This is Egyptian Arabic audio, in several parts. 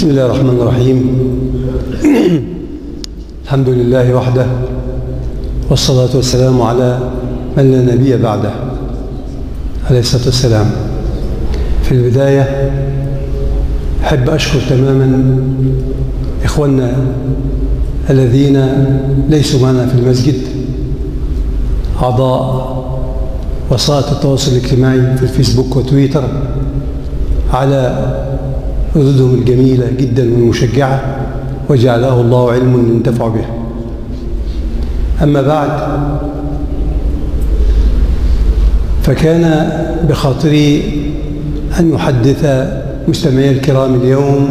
بسم الله الرحمن الرحيم الحمد لله وحده والصلاة والسلام على من لا نبي بعده عليه الصلاة والسلام في البداية أحب أشكر تماما إخواننا الذين ليسوا معنا في المسجد أعضاء وسائط التواصل الاجتماعي في الفيسبوك وتويتر على ردودهم الجميلة جدا والمشجعة وجعله الله علم ينتفع به أما بعد فكان بخاطري أن أحدث مستمعي الكرام اليوم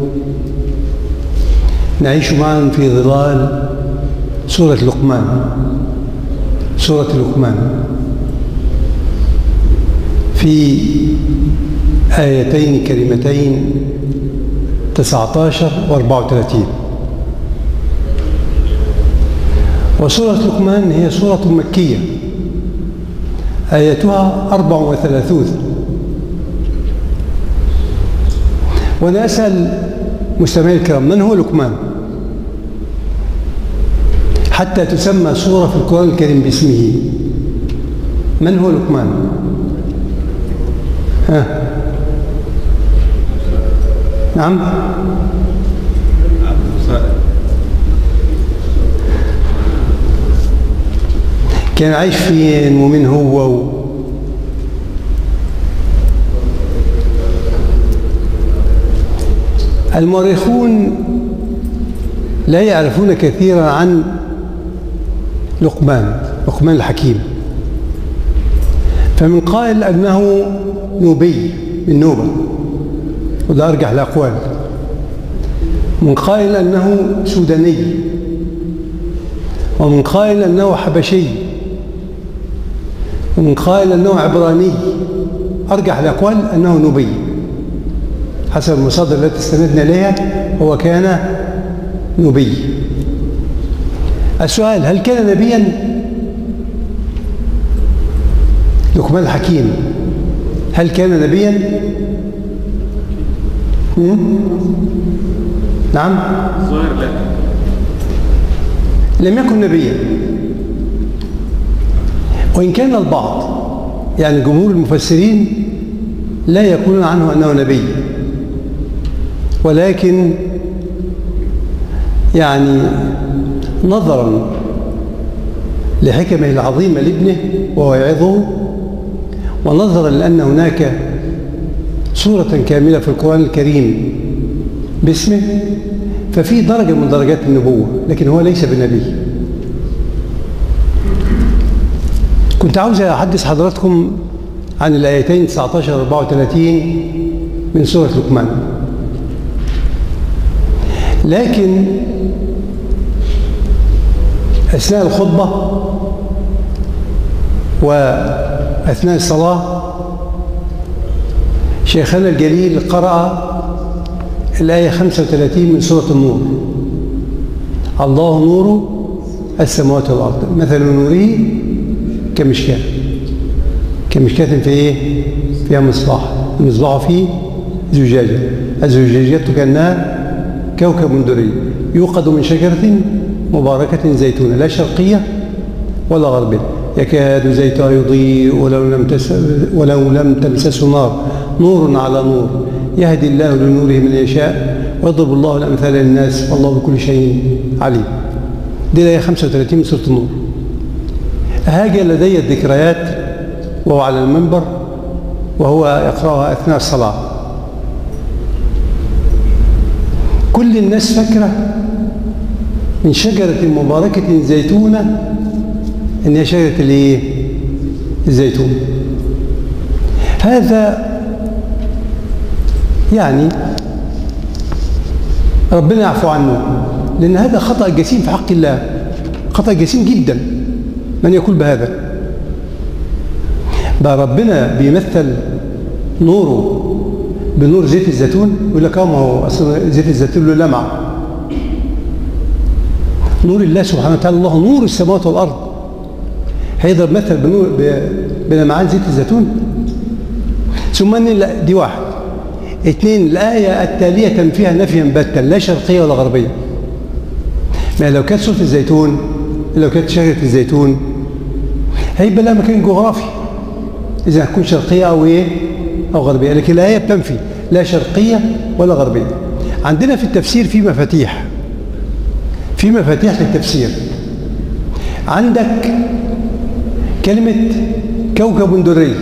نعيش معا في ظلال سورة لقمان سورة لقمان في آيتين كريمتين 19 و 34 وسورة لقمان هي سورة مكية آياتها 34 وأنا أسأل مستمعي الكرام من هو لقمان حتى تسمى سورة في القرآن الكريم باسمه من هو لقمان ها نعم كان عايش فين ومن هو و... المؤرخون لا يعرفون كثيرا عن لقمان لقمان الحكيم فمن قائل أنه نوبي من نوبة وده أرجح الأقوال من قائل أنه سوداني ومن قائل أنه حبشي ومن قائل أنه عبراني أرجح الأقوال أنه نوبي حسب المصادر التي استندنا إليها هو كان نوبي السؤال هل كان نبيا لقمان الحكيم هل كان نبيا نعم ظاهر لا لم يكن نبيا وإن كان البعض يعني جمهور المفسرين لا يقولون عنه أنه نبي ولكن يعني نظرا لحكمه العظيمة لابنه وهو يعظه ونظرا لأن هناك سورة كاملة في القرآن الكريم باسمه ففي درجة من درجات النبوة لكن هو ليس بنبي كنت عاوز أحدث حضراتكم عن الآيتين 19 و 34 من سورة لقمان لكن أثناء الخطبة وأثناء الصلاة شيخنا الجليل قرأ الآية 35 من سورة النور الله نور السماوات والأرض مثل نوره كمشكاة كمشكاة في إيه؟ فيها مصباح المصباح فيه زجاجة الزجاجة كأنها كوكب دري يوقد من شجرة مباركة زيتونة لا شرقية ولا غربية يكاد زيتها يضيء ولو لم تس ولو لم تمسسه نار نور على نور يهدي الله لنوره من يشاء ويضرب الله الامثال للناس والله بكل شيء عليم دي الايه 35 من سوره النور هاجى لدي الذكريات وهو على المنبر وهو يقراها اثناء الصلاه كل الناس فاكره من شجره مباركه زيتونه ان هي شجره الايه الزيتون هذا يعني ربنا يعفو عنه لأن هذا خطأ جسيم في حق الله خطأ جسيم جدا من يقول بهذا بقى ربنا بيمثل نوره بنور زيت الزيتون يقول لك اه ما هو اصل زيت الزيتون له لمعه نور الله سبحانه وتعالى الله نور السماوات والارض هيضرب مثل بنور بلمعان زيت الزيتون ثم ان دي واحد اثنين الآية التالية تنفيها نفيا باتا لا شرقية ولا غربية ما لو كانت سورة الزيتون لو كانت شجرة الزيتون هيبقى لها مكان جغرافي إذا هتكون شرقية أو إيه أو غربية لكن الآية بتنفي لا شرقية ولا غربية عندنا في التفسير في مفاتيح في مفاتيح للتفسير عندك كلمة كوكب دري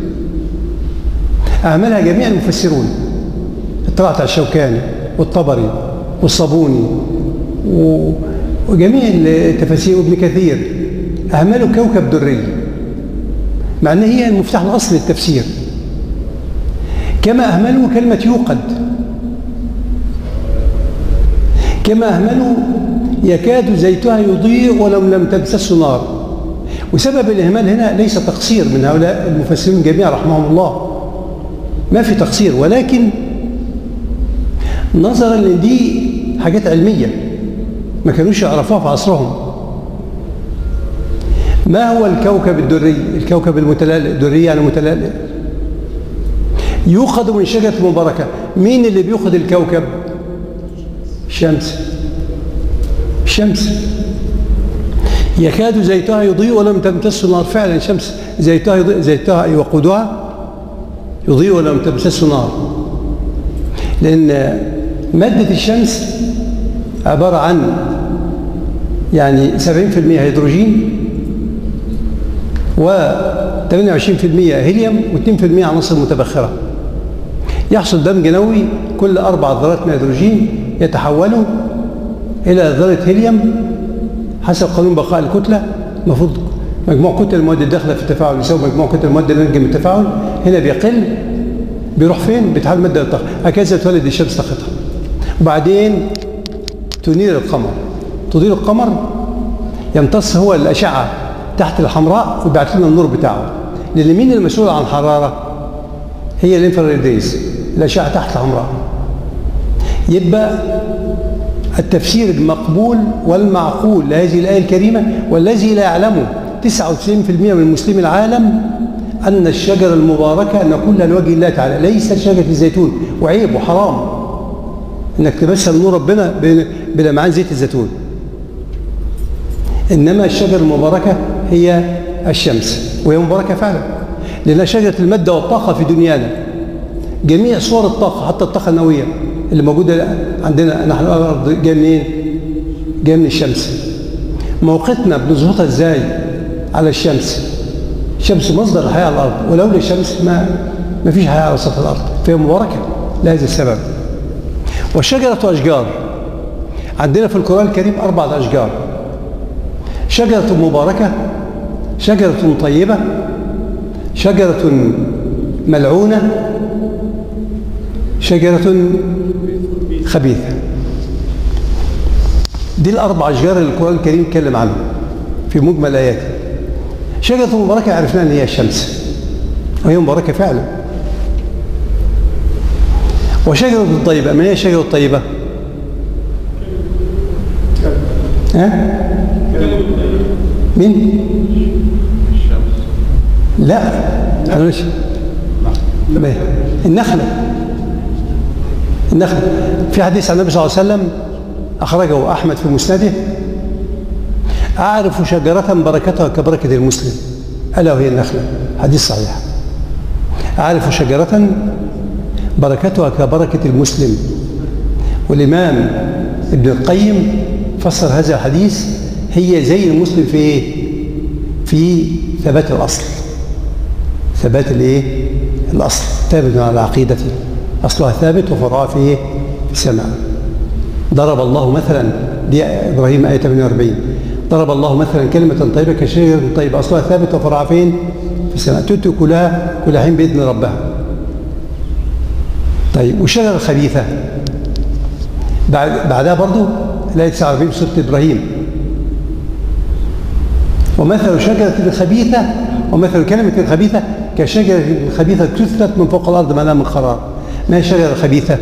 أعملها جميع المفسرون اطلعت على الشوكاني والطبري والصابوني وجميع التفاسير وابن كثير أعملوا كوكب دري مع أن هي المفتاح الأصلي للتفسير كما أهملوا كلمة يوقد كما أهملوا يكاد زيتها يضيء ولو لم تمسسه نار وسبب الإهمال هنا ليس تقصير من هؤلاء المفسرين جميعا رحمهم الله ما في تقصير ولكن نظرا لدي حاجات علمية ما كانوش يعرفوها في عصرهم ما هو الكوكب الدري الكوكب المتلألئ الدري يعني متلألئ يوقد من شجرة مباركة مين اللي بيوقد الكوكب الشمس الشمس يكاد زيتها يضيء ولم تمسسه نار فعلا الشمس زيتها يضيء زيتها أي وقودها يضيء ولم تمسسه نار لأن مادة الشمس عبارة عن يعني 70% هيدروجين و 28% هيليوم و2% عناصر متبخرة يحصل دمج نووي كل أربع ذرات من الهيدروجين يتحولوا إلى ذرة هيليوم حسب قانون بقاء الكتلة المفروض مجموع كتل المواد الداخلة في التفاعل يساوي مجموع كتل المواد اللي من التفاعل هنا بيقل بيروح فين؟ بيتحول مادة للطاقة هكذا تولد الشمس طاقتها وبعدين تنير القمر تضيء القمر يمتص هو الأشعة تحت الحمراء ويبعت لنا النور بتاعه لأن مين المسؤول عن الحرارة؟ هي الانفراريد ريز الأشعة تحت الحمراء يبقى التفسير المقبول والمعقول لهذه الآية الكريمة والذي لا يعلمه 99% من مسلمي العالم أن الشجرة المباركة أن كلها لوجه الله تعالى ليس شجرة الزيتون وعيب وحرام أنك تمثل نور ربنا بلمعان زيت الزيتون إنما الشجرة المباركة هي الشمس وهي مباركة فعلا لأنها شجرة المادة والطاقة في دنيانا جميع صور الطاقة حتى الطاقة النووية اللي موجودة عندنا نحن الأرض جاية منين؟ جاية من الشمس موقتنا بنظبطها ازاي على الشمس الشمس مصدر الحياة على الأرض ولولا الشمس ما ما فيش حياة على سطح الأرض فهي مباركة لهذا السبب والشجرة أشجار عندنا في القرآن الكريم أربعة أشجار شجرة مباركة شجرة طيبة شجرة ملعونة شجرة خبيثة دي الأربع أشجار اللي القرآن الكريم اتكلم عنهم في مجمل آياته شجرة مباركة عرفنا أن هي الشمس وهي مباركة فعلا وشجرة الطيبة ما هي الشجرة الطيبة؟ ها؟ مين؟ الشمس لا أنا مش النخلة النخلة في حديث عن النبي صلى الله عليه وسلم أخرجه أحمد في مسنده أعرف شجرة بركتها كبركة المسلم ألا وهي النخلة حديث صحيح أعرف شجرة بركتها كبركة المسلم والإمام ابن القيم فسر هذا الحديث هي زي المسلم في إيه؟ في ثبات الأصل ثبات الإيه؟ الأصل ثابت على عقيدته أصلها ثابت وفرعها في إيه؟ في السماء ضرب الله مثلا دي إبراهيم آية 48 ضرب الله مثلا كلمة طيبة كشجرة طيبة أصلها ثابت وفرعها فين؟ في السماء تؤتي كلها كل حين بإذن ربها طيب والشجرة الخبيثة بعد بعدها برضو الآية 49 في سورة إبراهيم ومثل شجرة خبيثة ومثل كلمة خبيثة كشجرة خبيثة تثبت من فوق الأرض ما من قرار ما هي الشجرة الخبيثة؟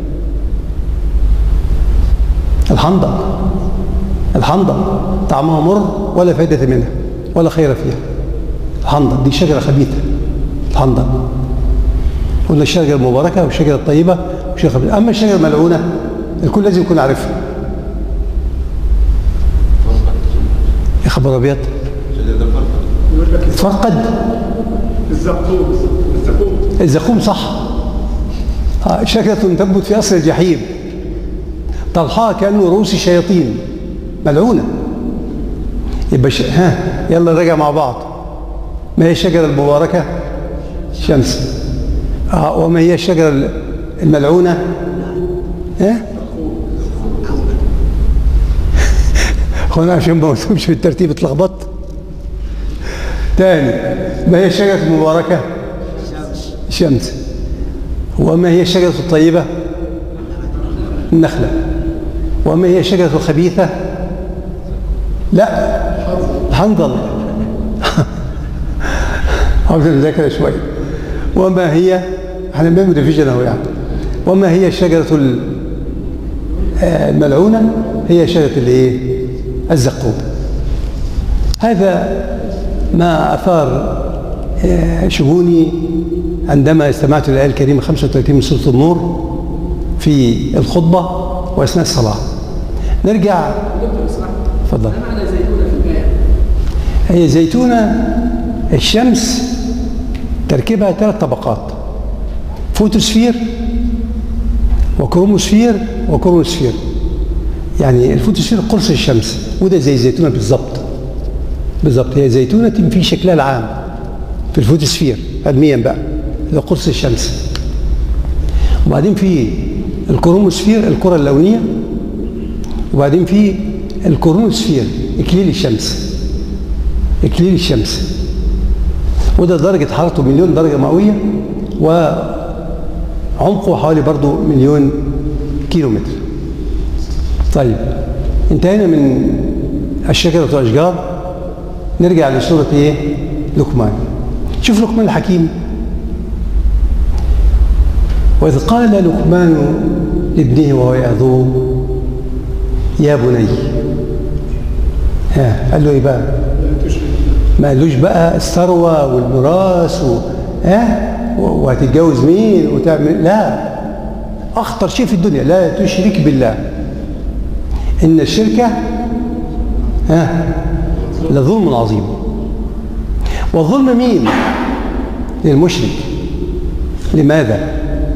الحنظل الحنظل طعمها مر ولا فائدة منها ولا خير فيها الحنظل دي شجرة خبيثة الحنظل قلنا الشجرة المباركة والشجرة الطيبة والشجرة الخبيثة أما الشجرة الملعونة الكل لازم يكون عارفها يا خبر أبيض يقول لك فرقد الزقوم الزقوم الزقوم صح آه، شجرة تنبت في أصل الجحيم طلحها كأنه رؤوس الشياطين ملعونة يبقى ش... ها يلا نراجع مع بعض ما هي الشجرة المباركة شمس آه وما هي الشجرة الملعونة ها هو انا عشان ما قلتهمش في الترتيب اتلخبطت تاني ما هي الشجرة المباركة شمس وما هي الشجرة الطيبة النخلة وما هي الشجرة الخبيثة لا الحنظل عاوز نذاكر شوية وما هي احنا بنعمل ريفيجن اهو يعني وما هي الشجرة ال- آه، الملعونة هي شجرة الايه الزقوم هذا ما أثار آه، شجوني عندما استمعت للآية الكريمة 35 من سورة النور في الخطبة وأثناء الصلاة نرجع دكتور اسمح اتفضل ما معنى زيتونه في الآية؟ هي زيتونة الشمس تركيبها ثلاث طبقات فوتوسفير وكروموسفير وكرونوسفير يعني الفوتوسفير قرص الشمس وده زي الزيتونة بالظبط بالظبط هي زيتونة في شكلها العام في الفوتوسفير علميا بقى ده قرص الشمس وبعدين في الكروموسفير الكرة اللونية وبعدين في الكرونوسفير إكليل الشمس إكليل الشمس وده درجة حرارته مليون درجة مئوية وعمقه حوالي برضو مليون كيلو متر طيب انتهينا من الشجرة والأشجار نرجع لسورة ايه لقمان شوف لقمان الحكيم وإذ قال لقمان لابنه وهو يعظه يا بني ها قال له ايه بقى ما قالوش بقى الثروة والميراث و... ها و- وهتتجوز مين وتعمل لا أخطر شيء في الدنيا لا تشرك بالله إن الشركة ها لظلم عظيم والظلم مين للمشرك لماذا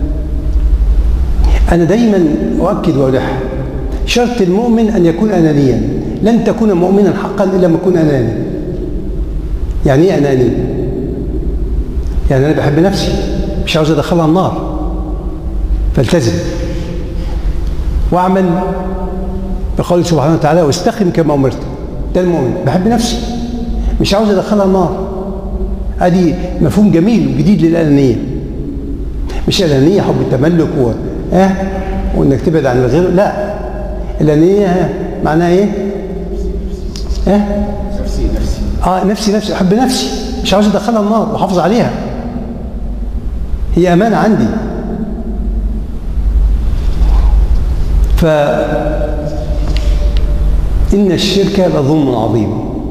أنا دايما أؤكد وألح شرط المؤمن أن يكون أنانيا لن تكون مؤمنا حقا إلا لما تكون أناني يعني ايه اناني يعني انا بحب نفسي مش عاوز ادخلها النار فالتزم واعمل بقول سبحانه وتعالى واستقم كما امرت ده المؤمن بحب نفسي مش عاوز ادخلها النار ادي مفهوم جميل وجديد للانانيه مش انانيه حب التملك و اه وانك تبعد عن الغير لا الانانيه معناها ايه اه نفسي نفسي اه نفسي نفسي احب نفسي مش عاوز ادخلها النار واحافظ عليها هي امانه عندي ف ان الشرك لظلم عظيم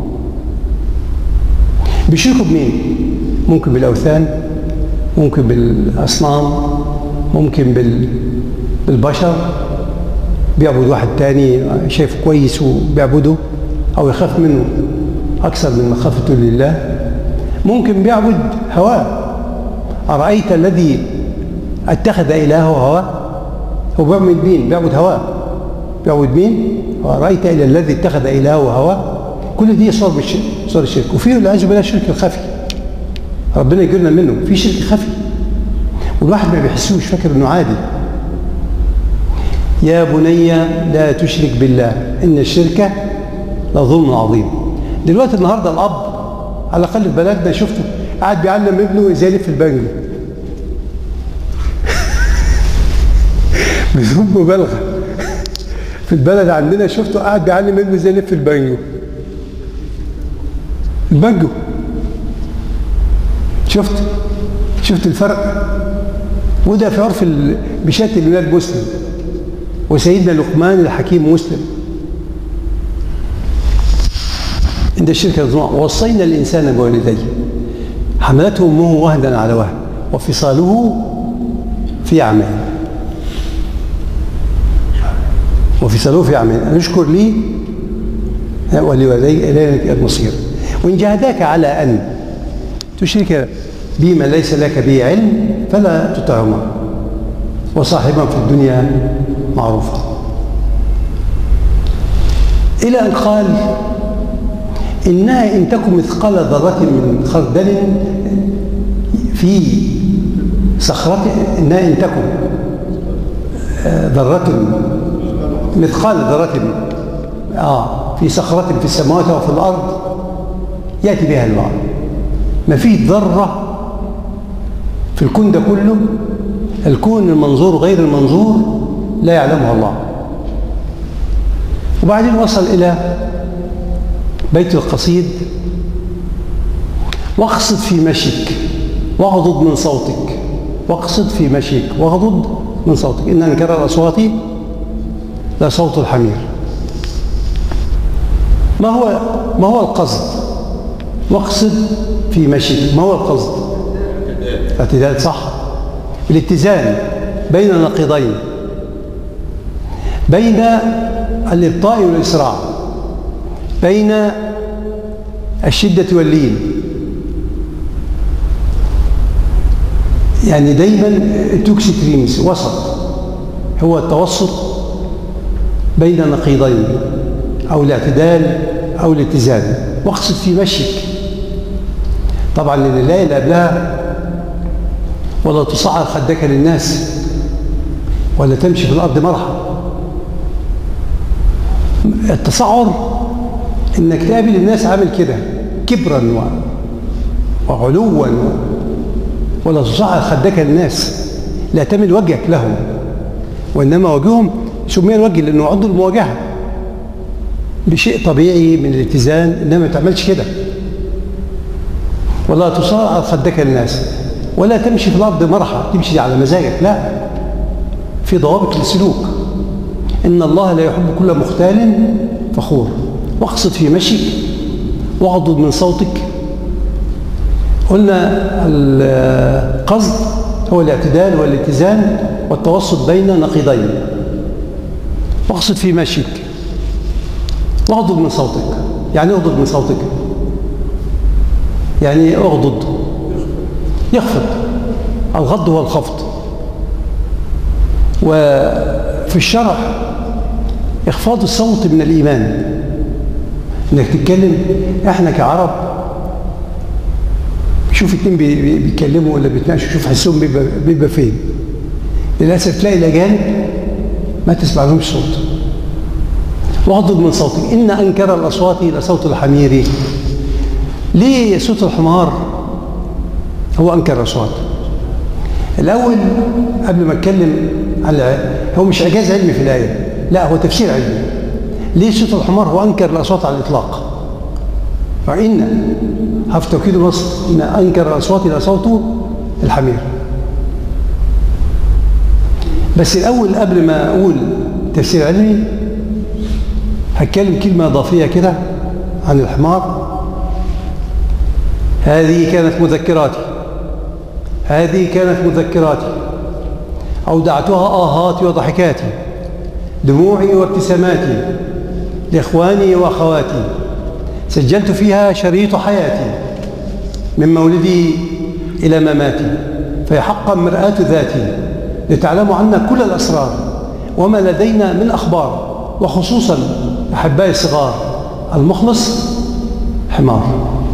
بيشركوا بمين ممكن بالاوثان ممكن بالاصنام ممكن بال... بالبشر بيعبد واحد تاني شايفه كويس وبيعبده او يخاف منه اكثر من مخافته لله ممكن بيعبد هواه ارايت الذي اتخذ الهه هواه هو بيعبد مين بيعبد هواه بيعبد مين ارايت الى الذي اتخذ الهه هواه كل دي صور بالشرك صور الشرك وفي والعياذ بالله الشرك الخفي ربنا يجرنا منه في شرك خفي والواحد ما بيحسوش فاكر انه عادي يا بني لا تشرك بالله ان الشرك لظلم عظيم دلوقتي النهارده الاب على الاقل في بلدنا شفته قاعد بيعلم ابنه ازاي يلف البنجو بدون مبالغه في البلد عندنا شفته قاعد بيعلم ابنه ازاي يلف البنجو البنجو شفت شفت الفرق وده في عرف ال- بشات الولاد مسلم وسيدنا لقمان الحكيم مسلم عند الشرك الظلام ووصينا الانسان بوالديه حملته امه وهنا على وهن وفصاله في عامين وفصاله في عامين أن اشكر لي ولوالديك إليك المصير وإن جاهداك على أن تشرك بما ليس لك به علم فلا تطعهما وصاحبا في الدنيا معروفا إلى أن قال إنها إن تكن مثقال ذرة من خردل في صخرة إنها إن تكن آه، ذرة مثقال ذرة آه في صخرة في السماوات وفي الأرض يأتي بها الماء ما فيه ذرة في الكون ده كله الكون المنظور غير المنظور لا يعلمها الله وبعدين وصل إلى بيت القصيد واقصد في مشيك واغضض من صوتك واقصد في مشيك واغضض من صوتك إن أنكر الأصوات لصوت الحمير ما هو ما هو القصد واقصد في مشيك ما هو القصد اعتدال صح الاتزان بين نقيضين بين الإبطاء والإسراع بين الشدة واللين يعني دايما توكس تريمز وسط هو التوسط بين نقيضين أو الاعتدال أو الاتزان واقصد في مشيك طبعا لأن الآية اللي قبلها ولا تصعر خدك للناس ولا تمشي في الأرض مرحا التصعر انك تقابل الناس عامل كده كبرا و... وعلوا و... ولا تصعر خدك للناس لا تمل وجهك لهم وانما وجههم سمي الوجه لانه عنده المواجهه بشيء طبيعي من الاتزان انما ما تعملش كده ولا تصعر خدك للناس ولا تمشي في الارض مرحا تمشي على مزاجك لا في ضوابط للسلوك إن الله لا يحب كل مختال فخور واقصد في مشيك واغضض من صوتك قلنا القصد هو الاعتدال والاتزان والتوسط بين نقيضين واقصد في مشيك واغضض من صوتك يعني اغضض من صوتك يعني اغضض يخفض الغض هو الخفض وفي الشرع إخفاض الصوت من الإيمان إنك تتكلم إحنا كعرب شوف اتنين بيتكلموا ولا بيتناقشوا شوف حسهم بيبقى, بيبقى فين للأسف تلاقي الأجانب ما تسمع لهمش صوت واغضض من صوتك إن أنكر الأصوات لصوت الحمير ليه صوت الحمار هو أنكر الأصوات الأول قبل ما أتكلم على هو مش إعجاز علمي في الآية لا هو تفسير علمي ليه صوت الحمار هو أنكر الأصوات على الإطلاق فإن حرف توكيد الوصف إن أنكر الأصوات إلى صوت الحمير بس الأول قبل ما أقول تفسير علمي هتكلم كلمة إضافية كده عن الحمار هذه كانت مذكراتي هذه كانت مذكراتي أودعتها آهاتي وضحكاتي دموعي وابتساماتي لإخواني وأخواتي سجلت فيها شريط حياتي من مولدي إلى مماتي فهي حقا مرآة ذاتي لتعلموا عنا كل الأسرار وما لدينا من أخبار وخصوصا أحبائي الصغار المخلص حمار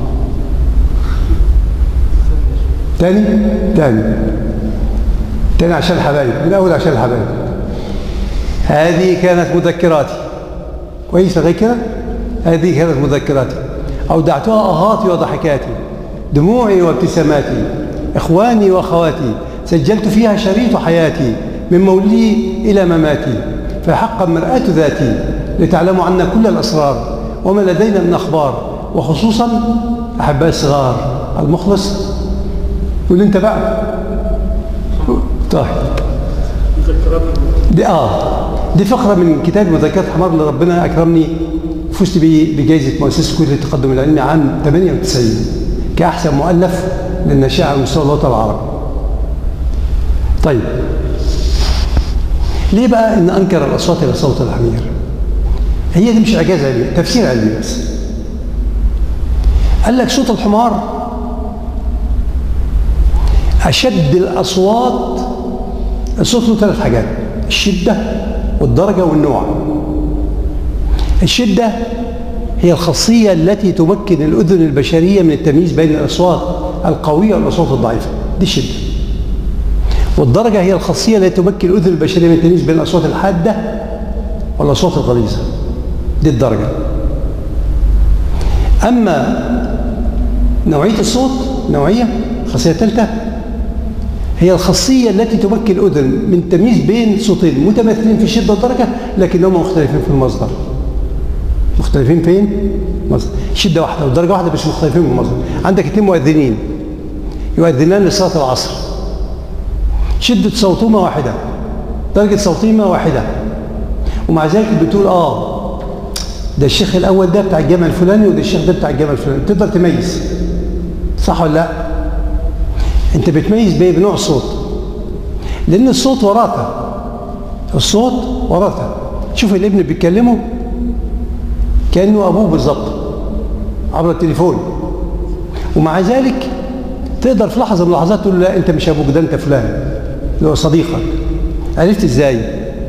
تاني تاني تاني عشان الحبايب من أول عشان الحبايب هذه كانت مذكراتي كويس لغاية كده هذه كانت مذكراتي أودعتها أهاتي وضحكاتي دموعي وابتساماتي إخواني وأخواتي سجلت فيها شريط حياتي من مولدي إلى مماتي فحقا مرآة ذاتي لتعلموا عنا كل الأسرار وما لدينا من أخبار وخصوصا أحبائي الصغار المخلص قول انت بقى طيب دي اه دي فقره من كتاب مذكرات حمار اللي ربنا اكرمني فزت بيه بجائزه مؤسسه كليه التقدم العلمي عام 98 كاحسن مؤلف للناشئه على مستوى الوطن العربي طيب ليه بقى ان انكر الاصوات الى صوت الحمير هي دي مش اعجاز علمي تفسير علمي بس قال لك صوت الحمار اشد الاصوات الصوت له ثلاث حاجات الشده والدرجه والنوع الشده هي الخاصيه التي تمكن الاذن البشريه من التمييز بين الاصوات القويه والاصوات الضعيفه دي الشده والدرجه هي الخاصيه التي تمكن الاذن البشريه من التمييز بين الاصوات الحاده والاصوات الغليظه دي الدرجه اما نوعيه الصوت نوعيه الخاصيه الثالثه هي الخاصية التي تمكن الأذن من التمييز بين صوتين متماثلين في الشدة والدرجة لكنهم مختلفين في المصدر مختلفين فين؟ مصدر شدة واحدة ودرجة واحدة بس مختلفين في المصدر عندك اثنين مؤذنين يؤذنان لصلاة العصر شدة صوتهما واحدة درجة صوتهما واحدة ومع ذلك بتقول اه ده الشيخ الأول ده بتاع الجامع الفلاني وده الشيخ ده بتاع الجامع الفلاني تقدر تميز صح ولا لا؟ انت بتميز بايه بنوع الصوت لان الصوت وراثه الصوت وراثه شوف الابن بيتكلمه كانه ابوه بالظبط عبر التليفون ومع ذلك تقدر في لحظه من اللحظات تقول لا انت مش ابوك ده انت فلان اللي هو صديقك عرفت ازاي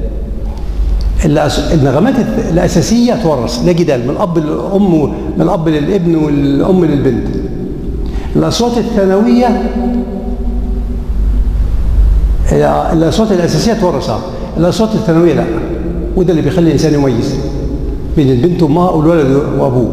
النغمات الاساسيه تورث لا جدال من الاب للام من الاب للابن والام للبنت الاصوات الثانويه الاصوات الاساسيه تورثها الاصوات الثانويه لا وده اللي بيخلي الانسان يميز بين البنت وامها والولد وابوه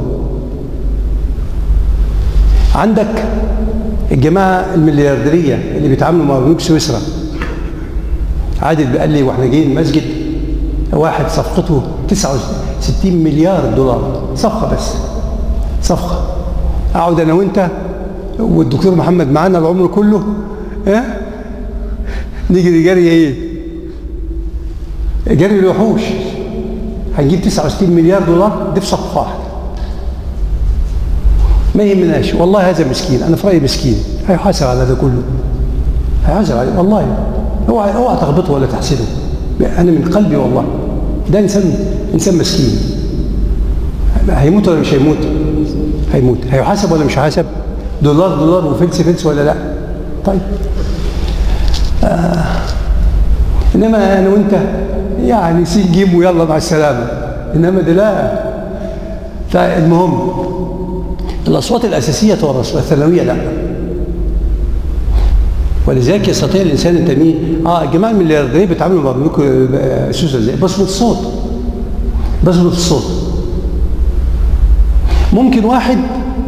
عندك الجماعه المليارديريه اللي بيتعاملوا مع بنوك سويسرا عادل قال لي واحنا جايين المسجد واحد صفقته 69 مليار دولار صفقه بس صفقه اقعد انا وانت والدكتور محمد معانا العمر كله ها نجري جري ايه جري الوحوش هنجيب 69 مليار دولار دي في صفقه واحده ما يهمناش والله هذا مسكين انا في رايي مسكين هيحاسب على ده كله هيحاسب عليه والله اوعى اوعى تغبطه ولا تحسده انا من قلبي والله ده انسان انسان مسكين هيموت ولا مش هيموت هيموت هيحاسب ولا مش هيحاسب دولار دولار وفلس فلس ولا لا طيب آه. انما انا وانت يعني سين جيم ويلا مع السلامه انما ده لا فالمهم الاصوات الاساسيه تورث والثانويه لا ولذلك يستطيع الانسان التمييز اه الجماعه المليارديريه بيتعاملوا مع بنوك سوسه ازاي بصمه الصوت بصمه الصوت ممكن واحد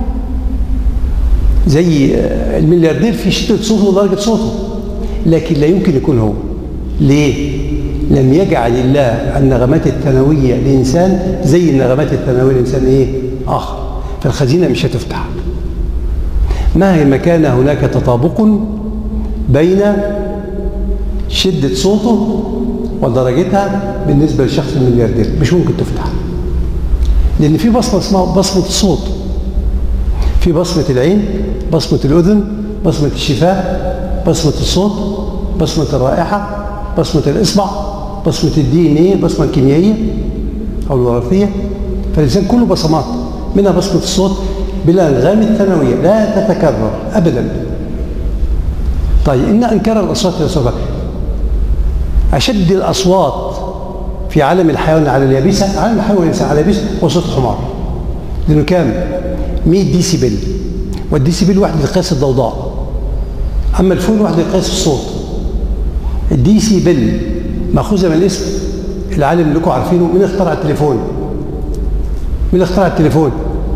زي الملياردير في شده صوته ودرجه صوته لكن لا يمكن يكون هو ليه لم يجعل الله النغمات الثانويه لانسان زي النغمات الثانويه لانسان ايه اخر فالخزينه مش هتفتح مهما كان هناك تطابق بين شده صوته ودرجتها بالنسبه للشخص الملياردير مش ممكن تفتح لان في بصمه اسمها بصمه الصوت في بصمه العين بصمه الاذن بصمه الشفاه بصمه الصوت بصمه الرائحه بصمه الاصبع بصمه الدي ان ايه البصمه الكيميائيه او الوراثيه فالانسان كله بصمات منها بصمه الصوت بالانغام الثانويه لا تتكرر ابدا طيب ان انكر الاصوات للصوت اشد الاصوات في عالم الحيوان على اليابسه عالم الحيوان والانسان على اليابسه هو صوت الحمار لانه كام 100 ديسيبل والديسيبل واحد لقياس الضوضاء اما الفون واحد لقياس الصوت الديسيبل ماخوذه من الاسم العالم اللي لكم عارفينه مين اخترع التليفون مين اللي اخترع التليفون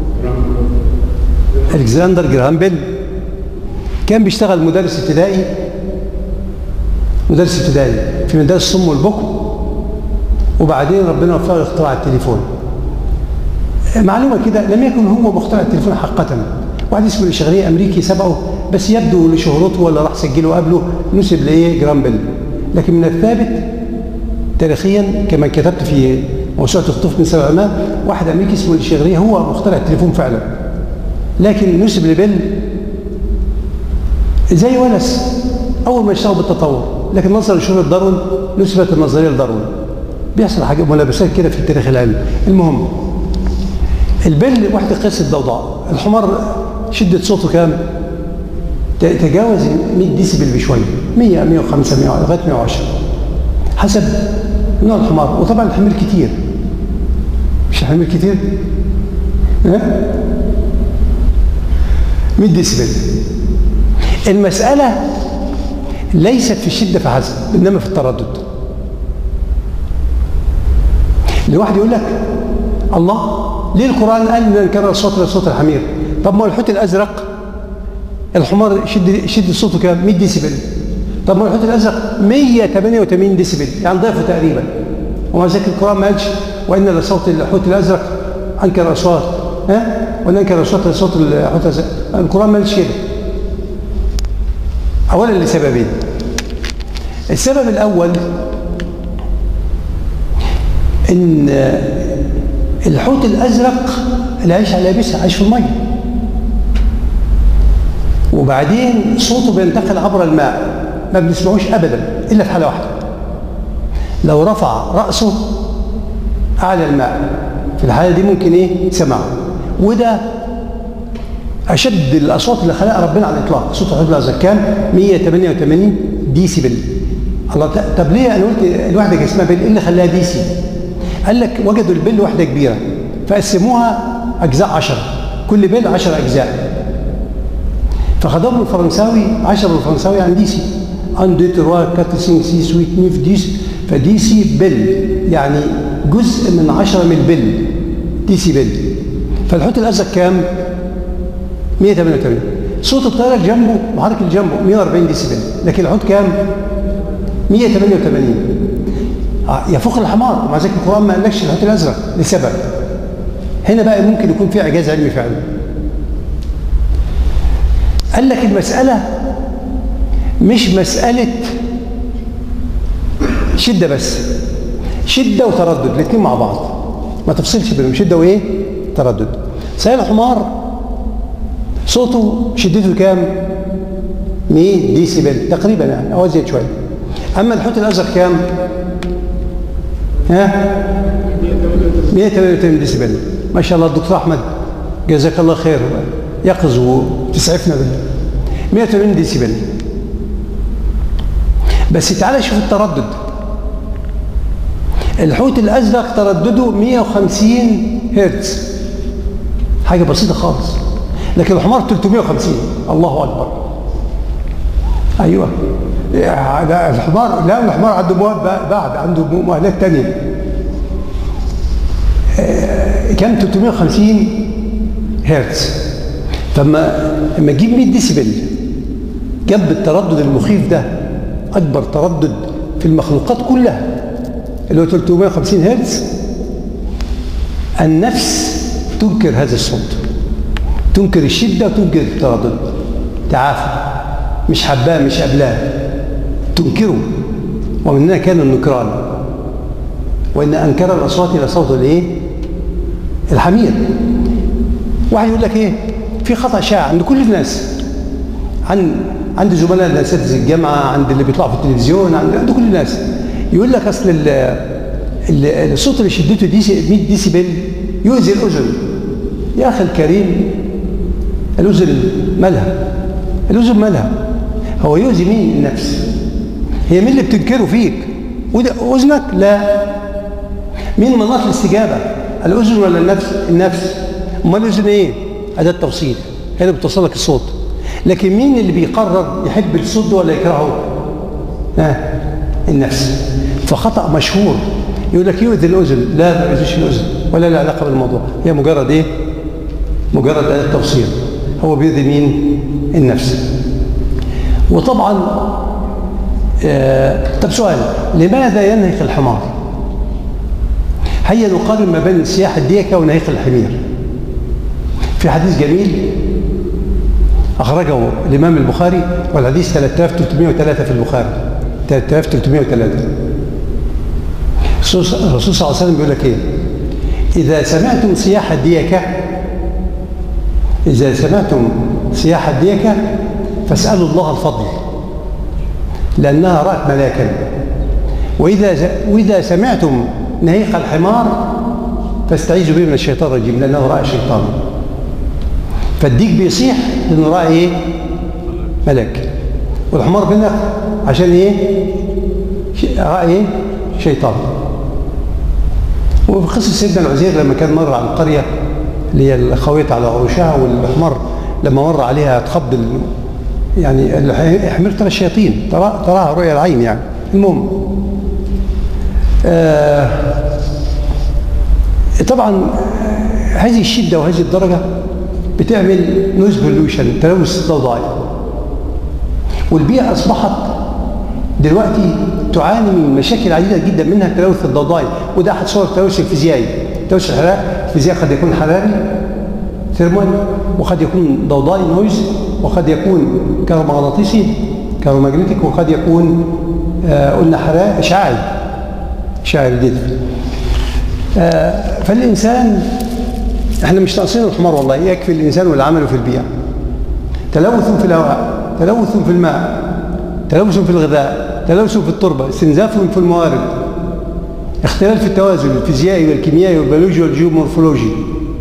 الكسندر جراهام بيل كان بيشتغل مدرس ابتدائي مدرس ابتدائي في مدارس الصم والبكم وبعدين ربنا وفقه اخترع التليفون معلومه كده لم يكن هو مخترع التليفون حقا واحد اسمه الشغاليه امريكي سبقه بس يبدو لشهرته ولا راح سجله قبله نسب لايه جرام بيل لكن من الثابت تاريخيا كما كتبت في موسوعه الخطوف من سبع ما واحد امريكي اسمه الشغاليه هو مخترع التليفون فعلا لكن نسب لبيل زي ونس اول ما يشتغل بالتطور لكن نظرا لشهره داروين نسبة النظرية لداروين بيحصل حاجة ملابسات كده في التاريخ العلمي المهم البل واحدة قياس الضوضاء الحمار شدة صوته كام؟ ت- تجاوز 100 ديسيبل بشوية 100 105 100 لغاية 110 حسب نوع الحمار وطبعا الحمير كتير مش الحمير كتير؟ ها؟ 100 ديسيبل المسألة ليست في الشدة فحسب إنما في التردد الواحد يقول لك الله ليه القرآن قال ان نكرر الصوت لصوت الحمير طب ما هو الحوت الأزرق الحمار شد شد صوته كام 100 ديسيبل طب ما هو الحوت الأزرق 188 ديسيبل يعني ضعفه تقريبا ومع ذلك القرآن ما قالش وإن لصوت الحوت الأزرق أنكر أصوات ها وننكر أصوات لصوت الحوت الأزرق القرآن ما قالش كده أولا لسببين السبب الأول إن الحوت الأزرق اللي عايش على يابسة عايش في المية وبعدين صوته بينتقل عبر الماء ما بنسمعوش أبدا إلا في حالة واحدة لو رفع رأسه أعلى الماء في الحالة دي ممكن إيه سمعه وده أشد الأصوات اللي خلقها ربنا على الإطلاق صوت الحوت الأزرق كام 188 ديسيبل الله ت- طب ليه أنا قلت الواحدة كان اسمها بل إيه اللي خلاها ديسي قال لك وجدوا البل واحدة كبيرة فقسموها أجزاء عشرة كل بل عشر أجزاء فخدموا الفرنساوي 10 بالفرنساوي عن ديسي ان دو تروا كات سين سي سويت نيف ديس فديسي بل يعني جزء من 10 من البل ديسي بل فالحوت الازرق كام 188 صوت الطياره اللي جنبه محرك اللي جنبه 140 ديسيبل لكن الحوت كام 188 آه، يفوق الحمار ومع ذلك القران ما قالكش الحوت الازرق لسبب هنا بقى ممكن يكون في اعجاز علمي فعلا قال لك المسألة مش مسألة شدة بس شدة وتردد الاثنين مع بعض ما تفصلش بينهم شدة وايه تردد صحيح الحمار صوته شدته كام 100 ديسيبل تقريبا يعني او زيد شويه اما الحوت الازرق كام ها 188 ديسيبل ما شاء الله الدكتور احمد جزاك الله خير يقظ وتسعفنا بالله 180 ديسيبل بس تعالى شوف التردد الحوت الازرق تردده 150 هرتز حاجه بسيطه خالص لكن الحمار 350 الله اكبر ايوه ده الحمار لا الحمار عنده مواد بعد عنده مؤهلات ثانيه كان 350 هرتز فما لما تجيب 100 ديسيبل جنب التردد المخيف ده اكبر تردد في المخلوقات كلها اللي هو 350 هرتز النفس تنكر هذا الصوت تنكر الشده وتنكر التردد تعافى مش حباه مش قبلاه تنكره ومننا كان النكران وان انكر الاصوات الى صوت الايه الحمير واحد يقول لك ايه في خطا شائع عند كل الناس عن عند زملاء اساتذه الجامعه عند اللي بيطلعوا في التلفزيون عند, عند كل الناس يقول لك اصل ال ال الصوت اللي شدته دي 100 ديسيبل يؤذي الاذن يا اخي الكريم الاذن مالها الاذن مالها هو يؤذي مين النفس هي مين اللي بتنكره فيك اذنك لا مين مناط الاستجابه الاذن ولا النفس النفس امال الاذن ايه اداه توصيل هي اللي بتوصل لك الصوت لكن مين اللي بيقرر يحب الصوت ده ولا يكرهه ها النفس فخطا مشهور يقول لك يؤذي الاذن لا ما يؤذيش الاذن ولا له علاقه بالموضوع هي مجرد ايه مجرد اداه توصيل هو بيؤذي مين النفس وطبعا آه طب سؤال لماذا ينهق الحمار هيا نقارن ما بين سياح الديكه ونهيق الحمير في حديث جميل أخرجه الإمام البخاري والحديث 3303 في البخاري 3303 الرسول صلى الله عليه وسلم بيقول لك إيه إذا سمعتم سياح الديكة إذا سمعتم سياح الديكة فاسألوا الله الفضل لأنها رأت ملاكا وإذا, وإذا سمعتم نهيق الحمار فاستعيذوا به من الشيطان الرجيم لأنه رأى شيطان فالديك بيصيح لأنه رأى إيه؟ ملك والحمار بينك عشان إيه؟ رأى إيه؟ شيطان وفي قصة سيدنا العزير لما كان مر على القرية اللي هي الخاوية على عروشها والحمار لما مر عليها تخض يعني الحمير ترى الشياطين ترى تراها رؤيا العين يعني المهم آه طبعا هذه الشدة وهذه الدرجة بتعمل نويز بولوشن تلوث ضوضائي والبيئة أصبحت دلوقتي تعاني من مشاكل عديدة جدا منها التلوث الضوضائي وده أحد صور التلوث الفيزيائي التلوث الحراري الفيزياء قد يكون حراري ثيرمال وقد يكون ضوضائي نويز وقد يكون كهرومغناطيسي كهرومagnetic وقد يكون آه قلنا حراري اشعاعي اشعاعي جدا آه فالإنسان احنا مش ناقصين الحمار والله يكفي الإنسان والعمل في البيئة تلوث في الهواء تلوث في الماء تلوث في الغذاء تلوث في التربة استنزاف في الموارد اختلال في التوازن الفيزيائي والكيميائي والبيولوجي والجيومورفولوجي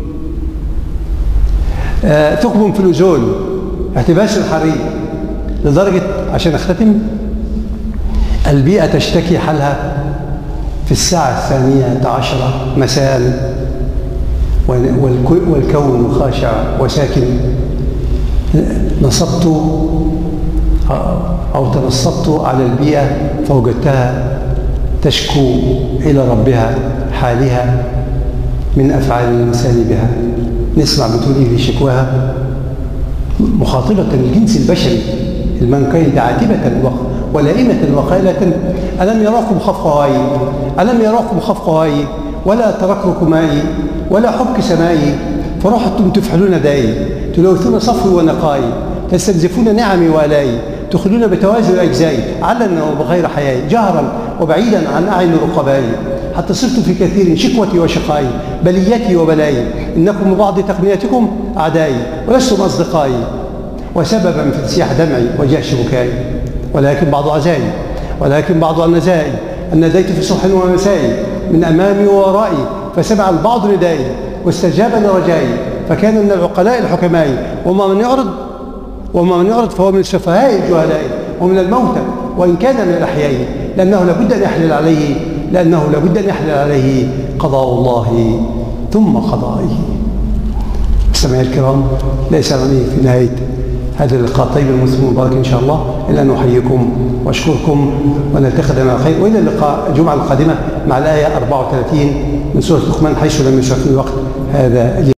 آه ثقب في الأوزون احتباس الحريق لدرجة عشان اختتم البيئة تشتكي حالها في الساعة الثانية عشرة مساء والكون خاشع وساكن نصبت أو تنصبت على البيئة فوجدتها تشكو إلى ربها حالها من أفعال الإنسان بها نسمع بتقول في شكواها مخاطبة الجنس البشري المنكين عاتبة ولائمة وقائلة ألم يراكم خفق هاي ألم يراكم خفق هاي ولا تركرك مائي ولا حبك سمائي فرحتم تفحلون دائي تلوثون صفري ونقائي تستنزفون نعمي والائي تخلون بتوازن أجزائي علنا وبغير حيائي جهرا وبعيدا عن أعين رقبائي حتى صرت في كثير شكوتي وشقائي بليتي وبلائي إنكم ببعض تقنياتكم أعدائي ولستم أصدقائي وسببا في انسياح دمعي وجأش بكائي ولكن بعض عزائي ولكن بعض النزائي أن ناديت في صبح ومسائي من أمامي وورائي فسمع البعض ندائي واستجاب لرجائي فكان من العقلاء الحكماء وما من يعرض وما من يعرض فهو من السفهاء الجهلاء ومن الموتى وإن كان من الأحياء لأنه لابد أن يحلل عليه لأنه لابد أن يحلل عليه قضاء الله ثم قضائه مستمعي الكرام ليس علي في نهاية هذا اللقاء الطيب المسلم المبارك إن شاء الله إلا أن أحييكم وأشكركم ونلتقي على خير وإلى اللقاء الجمعة القادمة مع الآية 34 من سورة لقمان حيث لم يشرف الوقت هذا